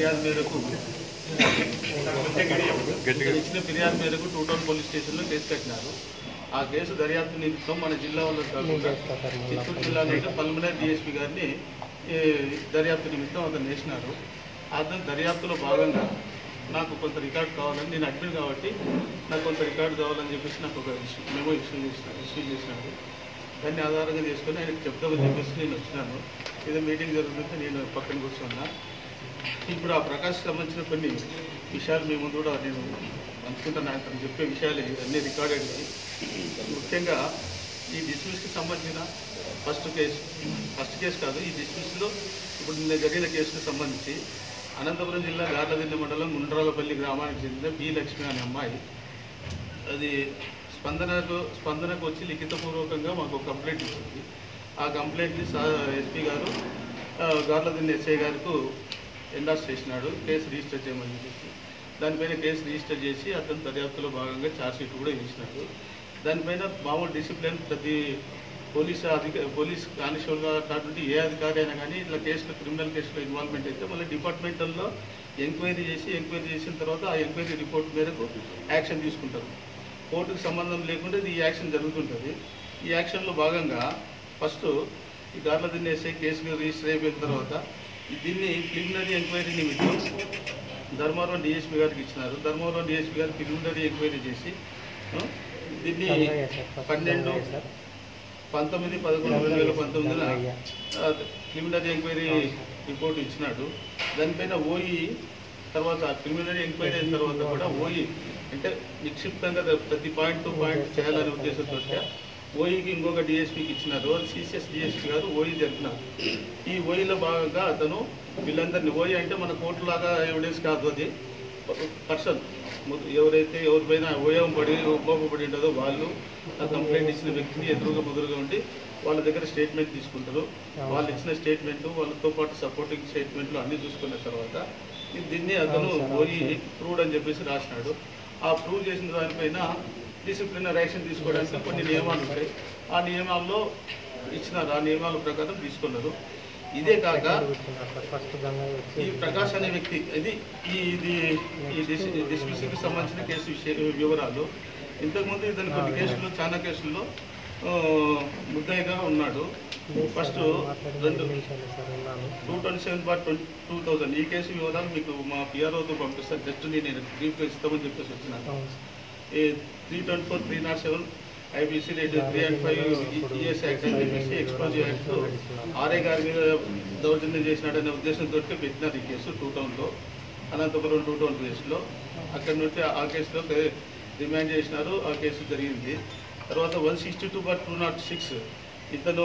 ఫిర్యాదు మేరకు ఇతను ఇచ్చిన ఫిర్యాదు మేరకు టూ టౌన్ పోలీస్ స్టేషన్లో కేసు కట్టినారు ఆ కేసు దర్యాప్తు నిమిత్తం మన జిల్లా వాళ్ళు కాకుండా చిత్తూరు జిల్లాలో అయితే పల్మనరీ డిఎస్పీ గారిని ఈ దర్యాప్తు నిమిత్తం అతను వేసినారు అతను దర్యాప్తులో భాగంగా నాకు కొంత రికార్డు కావాలని నేను అడ్మిట్ కాబట్టి నాకు కొంత రికార్డు కావాలని చెప్పేసి నాకు ఒక ఇష్యూ మెమో ఇష్యూ చేసిన ఇష్యూ చేసినాడు దాన్ని ఆధారంగా చేసుకొని ఆయనకు చెప్తామని చెప్పేసి నేను వచ్చినాను ఏదో మీటింగ్ జరుగుతుంటే నేను పక్కన కూర్చున్నా ఇప్పుడు ఆ ప్రకాష్ సంబంధించిన కొన్ని విషయాలు మీ ముందు కూడా నేను అనుకుంటున్నా అతను చెప్పే విషయాలు అన్నీ రికార్డెడ్ ముఖ్యంగా ఈ డిస్మిస్కి సంబంధించిన ఫస్ట్ కేసు ఫస్ట్ కేసు కాదు ఈ డిస్మిస్లో ఇప్పుడు నిన్న జరిగిన కేసుకు సంబంధించి అనంతపురం జిల్లా గార్లదిన్నె మండలం గుండ్రాలపల్లి గ్రామానికి చెందిన బి లక్ష్మి అనే అమ్మాయి అది స్పందనకు స్పందనకు వచ్చి లిఖితపూర్వకంగా మాకు ఒక కంప్లైంట్ ఇచ్చింది ఆ కంప్లైంట్ని సా ఎస్పీ గారు ఆ, గార్లదిన్నె ఎస్ఐ గారికి ఎండార్స్ చేసినాడు కేసు రిజిస్టర్ చేయమని చెప్పేసి దానిపైన కేసు రిజిస్టర్ చేసి అతను దర్యాప్తులో భాగంగా ఛార్జ్షీట్ కూడా వేసినాడు దానిపైన మామూలు డిసిప్లిన్ ప్రతి పోలీస్ అధిక పోలీస్ కానిస్టేబుల్గా కాకుండా ఏ అధికారి అయినా కానీ ఇట్లా కేసులో క్రిమినల్ కేసులో ఇన్వాల్వ్మెంట్ అయితే మళ్ళీ డిపార్ట్మెంటల్లో ఎంక్వైరీ చేసి ఎంక్వైరీ చేసిన తర్వాత ఆ ఎంక్వైరీ రిపోర్ట్ మేరకు యాక్షన్ తీసుకుంటారు కోర్టుకు సంబంధం లేకుండా ఇది ఈ యాక్షన్ జరుగుతుంటుంది ఈ యాక్షన్లో భాగంగా ఫస్ట్ ఈ గార్ల దిన్నేసే కేసు రిజిస్టర్ అయిపోయిన తర్వాత దీన్ని ప్రిలిమినరీ ఎంక్వైరీ నిమిత్తం ధర్మవరం డిఎస్పీ గారికి ఇచ్చినారు ధర్మవరం డిఎస్పీ గారు ప్రిలిమినరీ ఎంక్వైరీ చేసి ఆ, దీన్ని పన్నెండు పంతొమ్మిది పదకొండు రెండు వేల పంతొమ్మిదిన ప్రిలిమినరీ ఎంక్వైరీ రిపోర్ట్ ఇచ్చినాడు దానిపైన ఓఈ తర్వాత ప్రిలిమినరీ ఎంక్వైరీ అయిన తర్వాత కూడా ఓఈ అంటే నిక్షిప్తంగా ద- ప్రతి పాయింట్ టు పాయింట్ చేయాలనే ఉద్దేశంతో ఓఈకి ఇంకొక డిఎస్పీకి ఇచ్చినారు అది సిసిఎస్ డిఎస్పీ గారు ఓఈ జరిపినారు ఈ ఓఈలో భాగంగా అతను వీళ్ళందరినీ ఓఈ అంటే మన కోర్టులాగా ఎవిడెన్స్ కాదు అది పర్సన్ ఎవరైతే ఎవరిపైన ఓయం పడి ఉపయోగపడి ఉంటుందో వాళ్ళు ఆ కంప్లైంట్ ఇచ్చిన వ్యక్తిని ఎదురుగా ముదురుగా ఉండి వాళ్ళ దగ్గర స్టేట్మెంట్ తీసుకుంటారు వాళ్ళు ఇచ్చిన స్టేట్మెంట్ వాళ్ళతో పాటు సపోర్టింగ్ స్టేట్మెంట్లు అన్నీ చూసుకున్న తర్వాత ఇది దీన్ని అతను పోయి ప్రూవ్డ్ అని చెప్పేసి రాసినాడు ఆ ప్రూవ్ చేసిన దానిపైన డిసిప్లినరీ యాక్షన్ తీసుకోవడానికి కొన్ని నియమాలు ఉంటాయి ఆ నియమాల్లో ఇచ్చినారు ఆ నియమాల ప్రకారం తీసుకున్నారు ఇదే కాక ఈ ప్రకాష్ అనే వ్యక్తి ఇది ఈ ఇది ఈ డిస్- డిస్మిస్కి సంబంధించిన కేసు విషయ వివరాలు ఇంతకుముందు ఇతను కొన్ని కేసుల్లో చాలా కేసుల్లో ఆ, ముద్దాయిగా ఉన్నాడు ఫస్ట్ రెండు two twenty seven bar twenty two thousand ఈ కేసు వివరాలు మీకు మా పిఆర్ఓతో పంపిస్తాను జస్ట్ నేను బ్రీఫ్గా ఇస్తామని చెప్పేసి వచ్చినాను ఈ three twenty four three not seven IPC read three and five ES act అని చెప్పేసి ఎక్స్పోజ్ యాక్ట్ ఆర్ఏ గారి మీద దౌర్జన్యం చేసినాడనే ఉద్దేశంతో పెట్టినారు ఈ కేసు టూ టౌన్లో అనంతపురం టూ టౌన్ కేసులో అక్కడ నుంచి ఆ కేసులో కే- రిమాండ్ చేసినారు ఆ కేసు జరిగింది తర్వాత one sixty two bar two not six ఇతను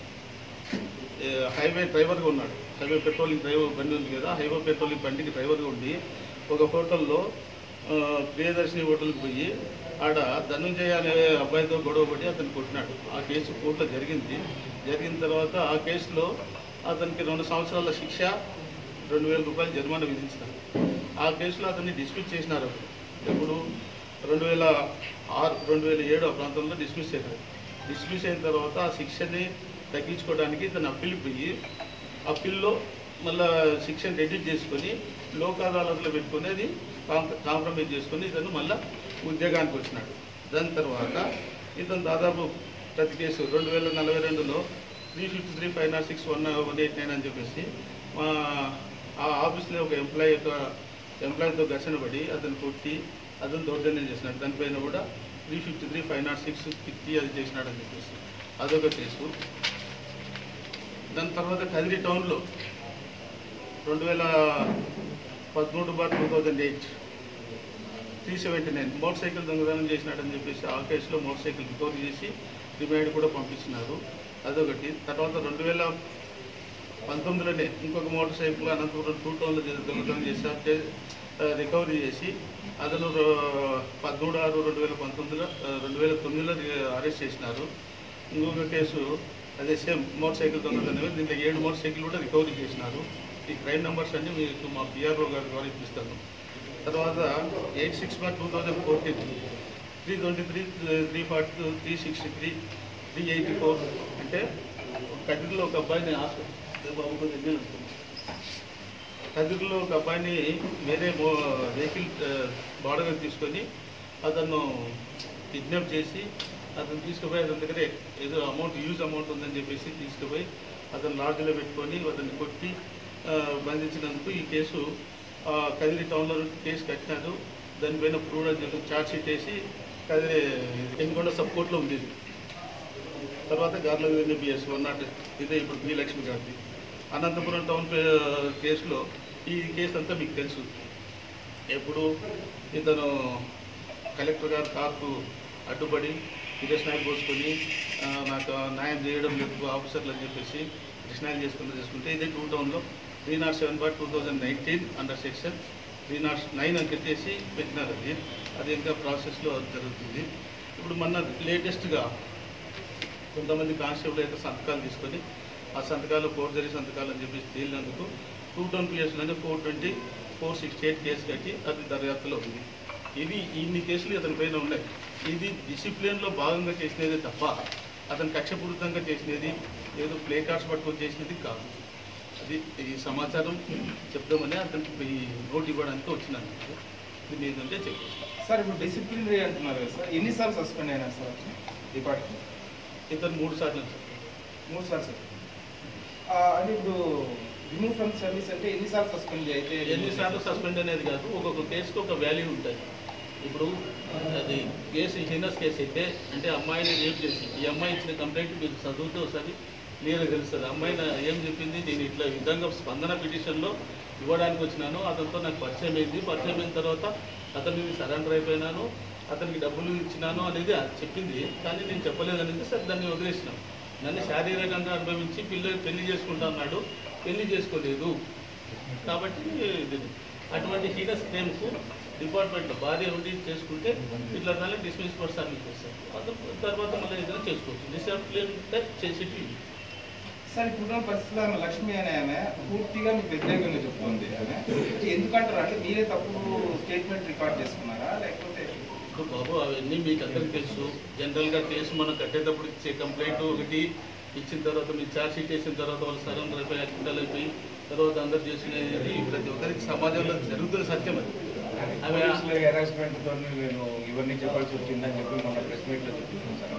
ఏ, హైవే డ్రైవర్గా ఉన్నాడు హైవే పెట్రోలింగ్ డ్రైవర్ బండి ఉంది కదా హైవే పెట్రోలింగ్ బండికి డ్రైవర్గా ఉండి ఒక హోటల్లో ఆ, ప్రియదర్శిని హోటల్కి పోయి ఆడ ధనుంజయ అనే అబ్బాయితో గొడవపడి అతను కొట్టినాడు ఆ కేసు కోర్టులో జరిగింది జరిగిన తర్వాత ఆ కేసులో అతనికి రెండు సంవత్సరాల శిక్ష రెండు వేల రూపాయలు జరిమానా విధించినారు ఆ కేసులో అతన్ని డిస్మిస్ చేసినారు ఎప్పుడు రెండు వేల ఆరు రెండు వేల ఏడు ఆ ప్రాంతంలో డిస్మిస్ చేశారు డిస్మిస్ అయిన తర్వాత ఆ శిక్షని తగ్గించుకోవడానికి ఇతను అప్పీల్ పోయి అప్పీల్లో మళ్ళా శిక్షను రెడ్యూస్ చేసుకొని లోక్ అదాలత్లో పెట్టుకుని అది కాంప్ర- కాంప్రమైజ్ చేసుకొని ఇతను మళ్ళా ఉద్యోగానికి వచ్చినాడు దాని తర్వాత ఇతను దాదాపు ప్రతి కేసు రెండు వేల నలభై రెండులో three fifty three five not six one one eight nine అని చెప్పేసి మా ఆ ఆఫీస్లో ఒక ఎంప్లాయీ యొక్క ఎంప్లాయీతో ఘర్షణ పడి అతను కొట్టి అతను దౌర్జన్యం చేసినాడు దానిపైన కూడా three fifty three five not six fifty అది చేసినాడని చెప్పేసి అదొక కేసు దాని తర్వాత కదిరి టౌన్లో రెండు వేల పదమూడు bar two thousand eight three seventy nine motor cycle దొంగతనం చేసినాడని చెప్పేసి ఆ కేసులో మోటార్ సైకిల్ రికవరీ చేసి రిమాండ్ కూడా పంపిస్తున్నారు అదొకటి తర్వాత రెండు వేల పంతొమ్మిదిలోనే ఇంకొక మోటార్ సైకిల్ అనంతపురం టూ టౌన్లో దొంగతనం చేసి ఆ కే- ఆ, రికవరీ చేసి అతను రో- పదమూడు ఆరు రెండు వేల పంతొమ్మిదిలో ఆ, రెండు వేల తొమ్మిదిలో రి- అరెస్ట్ చేసినారు ఇంకొక కేసు అదే సేమ్ మోటార్ సైకిల్ దొంగతనమే దీంట్లో ఏడు మోటార్ సైకిల్ కూడా రికవరీ చేసినారు ఈ క్రైమ్ నెంబర్స్ అన్ని మీకు మా పిఆర్ఓ గారి ద్వారా ఇప్పిస్తాను తర్వాత eight six bar two thousand fourteen three twenty three three forty three sixty three three eighty four అంటే కదిరిలో ఒక అబ్బాయిని హాస్పిటల్ బాబు కొద్దిగా నీళ్ళు వస్తుంది. కదిరిలో ఒక అబ్బాయిని వేరే మో వెహికల్ బార్డర్ తీసుకొని అతను కిడ్నాప్ చేసి అతను తీసుకుపోయి అతని దగ్గర ఏదో అమౌంట్ యూజ్ అమౌంట్ ఉందని చెప్పేసి తీసుకుపోయి అతను లాడ్జ్లో పెట్టుకొని అతన్ని కొట్టి ఆ, బంధించినందుకు ఈ కేసు ఆ, కదిరి టౌన్లో కేసు కట్టినారు దానిపైన ప్రూవ్ అని చెప్పి ఛార్జ్ షీట్ వేసి కదిరి ఎన్నికొండ సబ్ కోర్టులో ఉంది ఇది. తర్వాత గార్ల బిఎస్ వన్ నాట్ ఇదే ఇప్పుడు బి లక్ష్మి గారిది అనంతపురం టౌన్ పే- కేసులో ఈ కేసు అంతా మీకు తెలుసు ఎప్పుడు ఇతను కలెక్టర్ గారు కార్కు అడ్డుపడి కృష్ణాయిలు పోసుకొని ఆ, నాకు న్యాయం చేయడం లేదు ఆఫీసర్లు అని చెప్పేసి కృష్ణాయిలు చేసుకుంటూ చేసుకుంటే ఇదే టూ టౌన్లో three not seven bar two thousand nineteen under section three not nine అని పెట్టేసి పెట్టినారు అది అది ఇంకా ప్రాసెస్లో జరుగుతుంది ఇప్పుడు మొన్న లేటెస్ట్గా కొంతమంది కానిస్టేబుల్ అయితే సంతకాలు తీసుకొని ఆ సంతకాలు ఫోర్జరీ సంతకాలు అని చెప్పేసి తేలినందుకు టూ టౌన్ పిఎస్లోనే four twenty four sixty eight case కట్టి అది దర్యాప్తులో ఉంది ఇది ఇన్ని కేసులు అతని పైన ఉన్నాయి ఇది డిసిప్లిన్లో భాగంగా చేసినదే తప్ప అతను కక్షపూరితంగా చేసినది ఏదో ప్లే కార్డ్స్ పట్టుకొని చేసినది కాదు అది ఈ సమాచారం చెప్దామని అతనికి ఈ నోట్ ఇవ్వడానికి వచ్చినాను ఇది మీదంటే చెప్పేసి సార్ ఇప్పుడు డిసిప్లినరీ అంటున్నారు కదా సార్ ఎన్నిసార్లు సస్పెండ్ అయినా సార్ డిపార్ట్మెంట్ ఇతను మూడు సార్లు మూడు సార్లు సార్ అంటే ఇప్పుడు రిమూవ్ ఫ్రమ్ సర్వీస్ అంటే ఎన్నిసార్లు సస్పెండ్ అయితే ఎన్నిసార్లు సస్పెండ్ అనేది కాదు ఒక్కొక్క కేసుకి ఒక వాల్యూ ఉంటుంది ఇప్పుడు అది కేసు హీనస్ కేసు అయితే అంటే అమ్మాయిని రేప్ చేసి ఈ అమ్మాయి ఇచ్చిన కంప్లైంట్ మీకు చదివితే ఒకసారి క్లియర్గా తెలుస్తుంది అమ్మాయి నా ఏం చెప్పింది నేను ఇట్లా ఈ విధంగా స్పందన పిటిషన్లో ఇవ్వడానికి వచ్చినాను అతనితో నాకు పరిచయం అయింది పరిచయం అయిన తర్వాత అతనికి సరెండర్ అయిపోయినాను అతనికి డబ్బులు ఇచ్చినాను అనేది అది చెప్పింది కానీ నేను చెప్పలేదు అనేది సరే దాన్ని వదిలేసినాను నన్ను శారీరకంగా అనుభవించి పిల్లలు పెళ్లి చేసుకుంటా అన్నాడు పెళ్లి చేసుకోలేదు కాబట్టి ఇది అటువంటి హీనస్ క్లెయిమ్స్ డిపార్ట్మెంట్లో భార్య ఉండి చేసుకుంటే ఇట్లా దాన్ని డిస్మిస్ పర్సన్ చేస్తారు అతను తర్వాత మళ్ళీ ఏదైనా చేసుకోవచ్చు డిస్టర్బ్ క్లెయిమ్ చేసేటి సార్ ఇప్పుడున్న పరిస్థితుల్లో ఆమె లక్ష్మి అనే ఆమె పూర్తిగా మీకు వ్యతిరేకంగా చెప్తుంది ఆమె ఎందుకంటారు అంటే మీరే తప్పుడు స్టేట్మెంట్ రికార్డ్ చేసుకున్నారా లేకపోతే ఇప్పుడు బాబు అవన్నీ మీకు అందరికీ తెలుసు జనరల్గా కేసు మనం కట్టేటప్పుడు ఇచ్చే కంప్లైంట్ ఒకటి ఇచ్చిన తర్వాత మీరు ఛార్జ్ షీట్ వేసిన తర్వాత వాళ్ళు సరెండర్ అయిపోయి యాక్సిడెంటల్ అయిపోయి తర్వాత అందరు చేసినది ప్రతి ఒక్కరికి సమాజంలో జరుగుతున్న సత్యం అది ఆమె హెరాస్మెంట్ తో నేను ఇవన్నీ చెప్పాల్సి వచ్చిందని చెప్పి మొన్న ప్రెస్ మీట్ లో చెప్తున్నాను సార్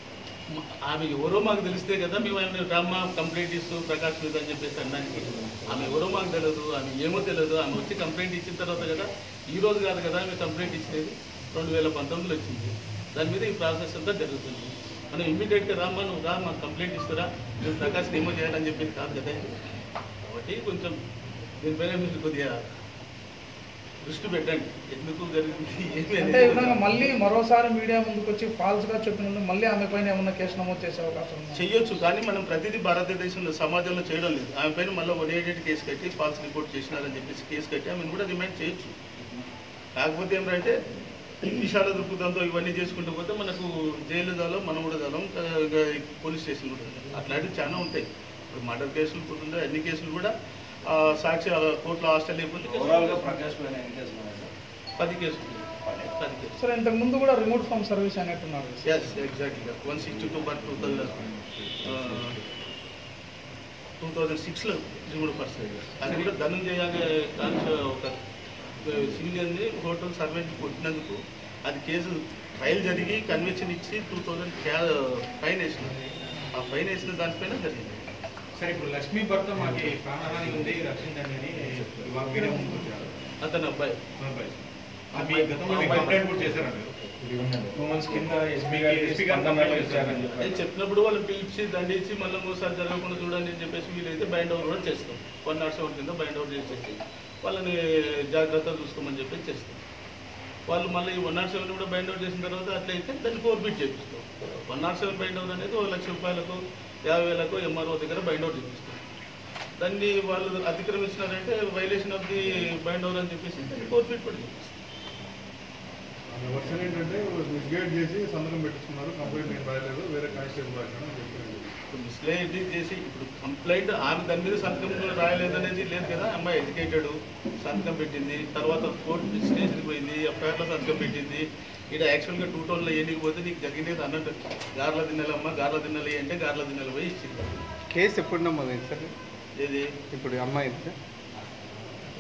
ఆమె ఎవరో మాకు తెలిస్తే కదా మేము ఆమె డ్రామా కంప్లైంట్ ఇస్తూ ప్రకాష్ మీద అని చెప్పేసి అనడానికి ఆమె ఎవరో మాకు తెలియదు ఆమె ఏమో తెలియదు ఆమె వచ్చి కంప్లైంట్ ఇచ్చిన తర్వాత కదా ఈ రోజు కాదు కదా ఆమె కంప్లైంట్ ఇచ్చినది రెండు వేల పంతొమ్మిదిలో వచ్చింది దాని మీద ఈ ప్రాసెస్ అంతా జరుగుతుంది మనం ఇమ్మీడియట్గా రామ్మా నువ్వు రా మాకు కంప్లైంట్ ఇస్తారా నువ్వు ప్రకాష్ ఏమో చేయాలని చెప్పింది కాదు కదా ఇది. కాబట్టి కొంచెం దీనిపైన మీరు కొద్దిగా దృష్టి పెట్టండి ఎందుకు జరిగింది ఏమి అంటే ఈ విధంగా అనేది మళ్ళీ మరోసారి మీడియా ముందుకు వచ్చి ఫాల్స్ గా చెప్పినందుకు మళ్ళీ ఆమె పైన ఏమన్నా కేసు నమోదు చేసే అవకాశం ఉంది చెయ్యొచ్చు కానీ మనం ప్రతిదీ భారతదేశంలో సమాజంలో చేయడం లేదు ఆమె పైన మళ్ళీ వన్ ఎయిట్ కేసు కట్టి ఫాల్స్ రిపోర్ట్ చేసినారని చెప్పేసి కేసు కట్టి ఆమెను కూడా రిమైండ్ చేయొచ్చు కాకపోతే ఏమంటే విశాల దృక్పథంతో ఇవన్నీ చేసుకుంటూ పోతే మనకు జైలు జాలం మనం కూడా జాలం పోలీస్ స్టేషన్ కూడా జాలం. అట్లాంటివి చాలా ఉంటాయి ఇప్పుడు మర్డర్ కేసులు పోతుండే అన్ని కేసులు కూడా ఆ, సాక్షి ఆ, కోర్టులో హాస్టల్ అయిపోతే ఓవరాల్ గా ప్రకాష్ పైన ఏం చేస్తున్నారు సార్ పది కేసులు పది కేసులు సరే ఇంతకు ముందు కూడా రిమోట్ ఫ్రమ్ సర్వీస్ అనేట్టున్నారు ఎస్ ఎగ్జాక్ట్లీగా one sixty two but two thousand two thousand సిక్స్లో రిమూవ్ పర్సెంట్ అది కూడా ధనంజయ కాన్స్ ఒక సీనియర్ని హోటల్ సర్వెంట్ కొట్టినందుకు అది కేసు ట్రయల్ జరిగి కన్వెన్షన్ ఇచ్చి టూ థౌజండ్ ఫైన్ వేసినారు ఆ ఫైన్ వేసిన దానిపైన జరిగింది సార్ ఇప్పుడు లక్ష్మీ భర్త మాకి ప్రాణహాని ఉంది రక్షించండి అని ఇవాళ మీడియా ముందుకు వచ్చారు అతని అబ్బాయి మీ గతంలో మీకు కంప్లైంట్ కూడా చేశారా మీరు టూ మంత్స్ కింద ఎస్పీ గారికి ఎస్పీ గారు కంప్లైంట్ చేశారని నేను చెప్పారు చెప్పినప్పుడు వాళ్ళని పిలిచి దండించి మళ్ళీ ఇంకోసారి జరగకుండా చూడండి అని చెప్పేసి వీలైతే బైండ్ ఓవర్ కూడా చేస్తాం వన్ నాట్ సెవెన్ కింద బైండ్ ఓవర్ చేసేసి వాళ్ళని జాగ్రత్తగా చూసుకోమని చెప్పి చేస్తాం వాళ్ళు మళ్ళీ వన్ నాట్ సెవెన్ కూడా బైండ్ అవుట్ చేసిన తర్వాత అట్లయితే దాన్ని ఫోర్ బిట్ చేపిస్తాం one nought seven bind out అనేది ఒక లక్ష రూపాయలకు యాభై వేలకు ఎంఆర్ఓ దగ్గర బైండ్ అవుట్ చేపిస్తాం దాన్ని వాళ్ళు అతిక్రమించినారంటే violation of the bind over అని చెప్పేసి దాన్ని ఫోర్ బిట్ కూడా చేపిస్తాం ఆమె వర్షన్ ఏంటంటే మిస్గైడ్ చేసి సంతకం పెట్టించుకున్నారు కంప్లైంట్ నేను రాయలేదు వేరే కానిస్టేబుల్ రాశాను అని చెప్పాను ఇప్పుడు మిస్లైడ్ చేసి ఇప్పుడు కంప్లైంట్ ఆమె దాని మీద సంతకం రాయలేదనేది లేదు కదా అమ్మాయి ఎడ్యుకేటెడ్ సంతకం పెట్టింది తర్వాత కోర్టు స్టేషన్కి పోయింది ఎఫ్ఐఆర్లో సంతకం పెట్టింది ఇక్కడ యాక్చువల్గా టూ టౌన్లో ఏనికి పోతే నీకు జరిగింది అన్నట్టు గార్ల దిన్నెలమ్మ గార్ల దిన్నెలు అంటే గార్ల దిన్నెలు పోయి ఇచ్చింది కేసు ఎప్పుడు నమోదైంది సార్ ఏది ఇప్పుడు అమ్మాయి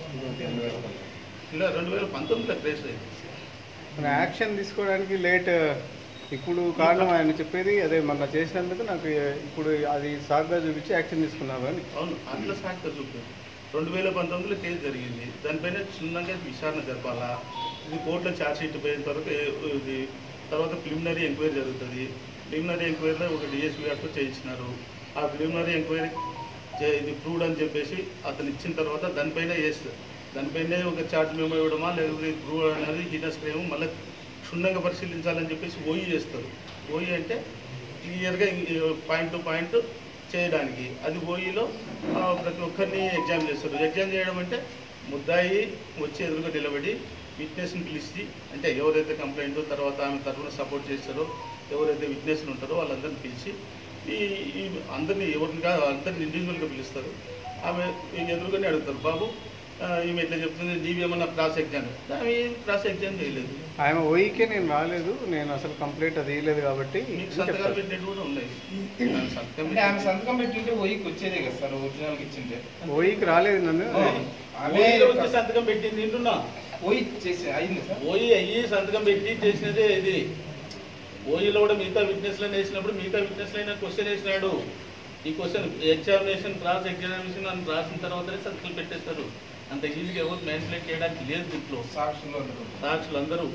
ఇలా రెండు వేల పంతొమ్మిదిలో క్రేజ్ అయింది మన యాక్షన్ తీసుకోవడానికి లేట్ ఇప్పుడు కారణం ఆయన చెప్పేది అదే మొన్న చేసినందుకు నాకు ఇప్పుడు అది సాగ్గా చూపించి యాక్షన్ తీసుకున్నారు అని అవును అట్లా సాక్ష్యం చూపింది రెండు వేల పంతొమ్మిదిలో కేసు జరిగింది దానిపైన క్షుణ్ణంగా విచారణ జరపాలా ఇది కోర్టులో ఛార్జ్ షీట్ పోయిన తర్వాత ఏ- ఇది తర్వాత ప్రిలిమినరీ ఎంక్వైరీ జరుగుతుంది ప్రిలిమినరీ ఎంక్వైరీలో ఒక డిఎస్పీ గారితో చేయించినారు ఆ ప్రిలిమినరీ ఎంక్వైరీ చే- ఇది ప్రూవ్డ్ అని చెప్పేసి అతను ఇచ్చిన తర్వాత దానిపైన వేస్తారు దానిపైనే ఒక ఛార్జ్ మేము ఇవ్వడమా లేకపోతే ప్రూవ్ అనేది హీనస్ క్రైమ్ మళ్ళీ క్షుణ్ణంగా పరిశీలించాలని చెప్పేసి ఓయి చేస్తారు ఓయి అంటే క్లియర్గా పాయింట్ టు పాయింట్ చేయడానికి అది ఓయిలో ప్రతి ఒక్కరిని ఎగ్జామ్ చేస్తారు ఎగ్జామ్ చేయడం అంటే ముద్దాయి వచ్చి ఎదురుగా నిలబడి విట్నెస్ని పిలిచి అంటే ఎవరైతే కంప్లైంట్ తర్వాత ఆమె తరఫున సపోర్ట్ చేస్తారో ఎవరైతే విట్నెస్లు ఉంటారో వాళ్ళందరినీ పిలిచి ఈ ఈ అందరినీ ఎవరిని కాదు అందరిని ఇండివిజువల్గా పిలుస్తారు ఆమె ఎదురుగానే అడుగుతారు బాబు ఆ, ఈమె ఎట్లా చెప్తుంది నీవేమన్నా క్రాస్ ఎగ్జామ్ ఆమె ఏం క్రాస్ ఎగ్జామ్ చేయలేదు ఆయన ఓయికే నేను రాలేదు నేను అసలు కంప్లైంట్ అది ఇవ్వలేదు కాబట్టి మీకు అని సంతకాలు చెప్తారు. పెట్టినట్టు కూడా ఉన్నాయి ఆమె సంతకం అంటే ఆమె పెట్టి- సంతకం పెట్టింటే ఓయికి వచ్చేదే కదా సార్ ఒరిజినల్కి ఇచ్చింటే ఓయికి రాలేదు నన్ను ఆమె ఓయిలో వచ్చి సంతకం పెట్టింది వింటున్నా ఓయి చేసి అయింది సార్ ఓయి అయ్యి సంతకం పెట్టి చేసినదే ఇది ఓయిలో కూడా మిగతా విట్నెస్లను వేసినప్పుడు మిగతా విట్నెస్లు అయినా క్వశ్చన్ వేసినాడు ఈ క్వశ్చన్ ఎగ్జామినేషన్ క్రాస్ ఎగ్జామినేషన్ అని రాసిన తర్వాతనే సంతకాలు పెట్టేస్తారు అంత ఈజీగా ఎవరు మ్యాన్పులేట్ చేయడానికి లేదు దీంట్లో సాక్షులు అందరూ సాక్షులు అందరూ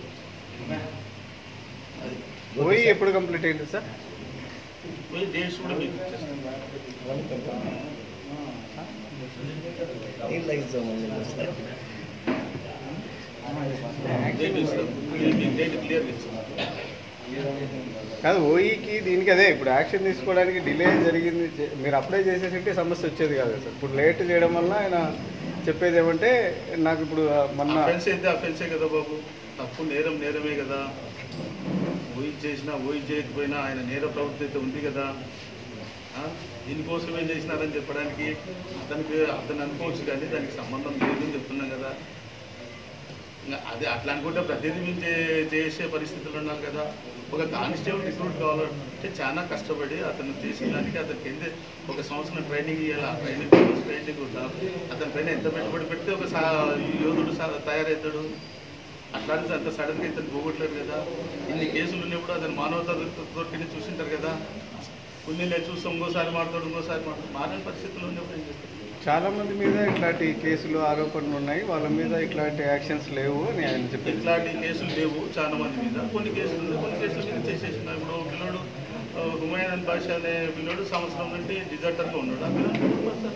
అది ఓయి ఎప్పుడు కంప్లీట్ అయింది సార్ పోయి డేట్స్ కూడా మీకు ఇచ్చేస్తాను డేట్ ఇస్తాం మీకు డేట్ క్లియర్గా ఇస్తాం కాదు ఓయికి దీనికి అదే ఇప్పుడు యాక్షన్ తీసుకోవడానికి డిలే జరిగింది చే- మీరు అప్లై చేసేసింటే సమస్య వచ్చేది కాదు సార్ ఇప్పుడు లేట్ చేయడం వల్ల ఆయన చెప్పేది ఏమంటే నాకు ఇప్పుడు ఆ, మొన్న అఫెన్స్ అయితే అఫెన్సే కదా బాబు తప్పు నేరం నేరమే కదా ఊహి చేసినా ఊహి చేయకపోయినా ఆయన నేర ప్రవృత్తి అయితే ఉంది కదా ఆ? దీనికోసం ఏం చేసినారని చెప్పడానికి అతనికి అతను అనుకోవచ్చు కానీ దానికి సంబంధం లేదు అని చెప్తున్నాం కదా ఇంకా అదే అట్లా అనుకుంటే ప్రతిదీ మేము చే- చేసే పరిస్థితులు ఉన్నాం కదా ఒక కానిస్టేబుల్ రిక్రూట్ కావాలంటే చాలా కష్టపడి అతను చేసిన దానికి అతనికి ఎంత ఒక సంవత్సరం ట్రైనింగ్ ఇవ్వాలి ఆ ట్రైనింగ్ ట్రైనింగ్ కూడా అతని పైన ఎంత పెట్టుబడి పెడితే ఒక సా యోధుడు సా- తయారవుతాడు అట్లాంటి అంత సడన్గా ఇతను పోగొట్టలేరు కదా ఇన్ని కేసులు ఉన్నప్పుడు అతను మానవతా దొరికిన చూసింటారు కదా కొన్ని లేదు చూస్తాం ఇంకోసారి మాట్లాడు ఇంకోసారి మాట్లాడు మారని పరిస్థితుల్లో ఉన్నప్పుడు ఏం చేస్తారు చాలా మంది మీద ఇట్లాంటి కేసులు ఆరోపణలు ఉన్నాయి వాళ్ళ మీద ఇట్లాంటి యాక్షన్స్ లేవు అని ఆయన చెప్పారు ఇట్లాంటి కేసులు లేవు చాలా మంది మీద కొన్ని కేసులు ఉన్నాయి కొన్ని కేసుల మీద చేసేసిన ఇప్పుడు ఓ పిల్లోడు ఆ, హుమాయూన్ బాషా అనే పిల్లోడు సంవత్సరం నుండి డిజర్టర్గా ఉన్నాడు ఆ పిల్లడు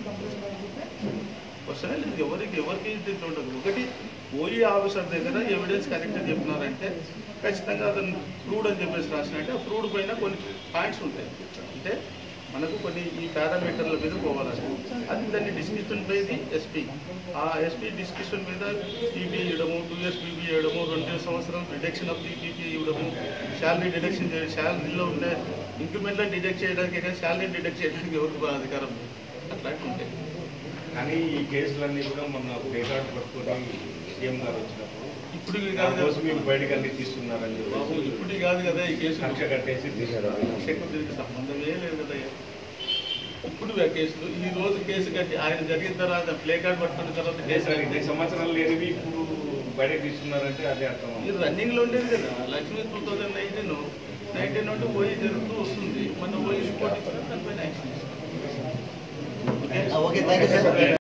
వస్తనే లేదు ఎవరికి ఎవరికి దీంట్లో ఉండదు ఒకటి ఓయి ఆఫీసర్ దగ్గర ఎవిడెన్స్ కరెక్ట్ చెప్తున్నారంటే ఖచ్చితంగా అతను ప్రూడ్ అని చెప్పేసి రాసినట్టే ఆ ప్రూడ్ పైన కొన్ని పాయింట్స్ ఉంటాయి అంటే మనకు కొన్ని ఈ పారామీటర్ల మీద పోవాలంటే అది దాన్ని డిస్క్రిప్షన్ పోయేది ఎస్పీ ఆ ఎస్పీ డిస్క్రిప్షన్ మీద పీపీ ఇవ్వడము టూ ఇయర్స్ పీపీ ఇవ్వడము రెండు సంవత్సరాలు డిడక్షన్ ఆఫ్ పీపీ ఇవ్వడము శాలరీ డిడక్షన్ చేయడం శాలరీలో ఉండే ఇంక్రిమెంట్లో డిడక్ట్ చేయడానికి కానీ శాలరీ డిడక్ట్ చేయడానికి ఎవరికి అధికారం లేదు అట్లాంటివి ఉంటాయి కానీ ఈ కేసులన్నీ కూడా మొన్న పేకాట్ పట్టుకొని సీఎం గారు వచ్చినప్పుడు ఇప్పుడు ఇది కాదు దానికోసం కదా. మీకు బయటకు అన్ని తీస్తున్నారని బాబు చెప్పి ఇప్పుడు ఇది కాదు కదా ఈ కేసు కక్ష కట్టేసి తీశారు శక్తి దీనికి సంబంధమే లేదు కదా ఇప్పుడు ఆ కేసులు ఈ రోజు కేసు కట్టి ఆయన జరిగిన తర్వాత ప్లే కార్డ్ పట్టుకున్న తర్వాత అదే కేసు సార్ కట్టి ఇన్ని సంవత్సరాలు లేనివి ఇప్పుడు బయటకు తీస్తున్నారంటే అదే అర్థం ఇది రన్నింగ్ లో ఉండేది కదా Lakshmi two thousand nineteen nineteen నుండి పోయి జరుగుతూ వస్తుంది మన పోయి రిపోర్ట్ ఇచ్చిన దానిపైన యాక్షన్ తీసుకుంటాం. Okay okay thank you sir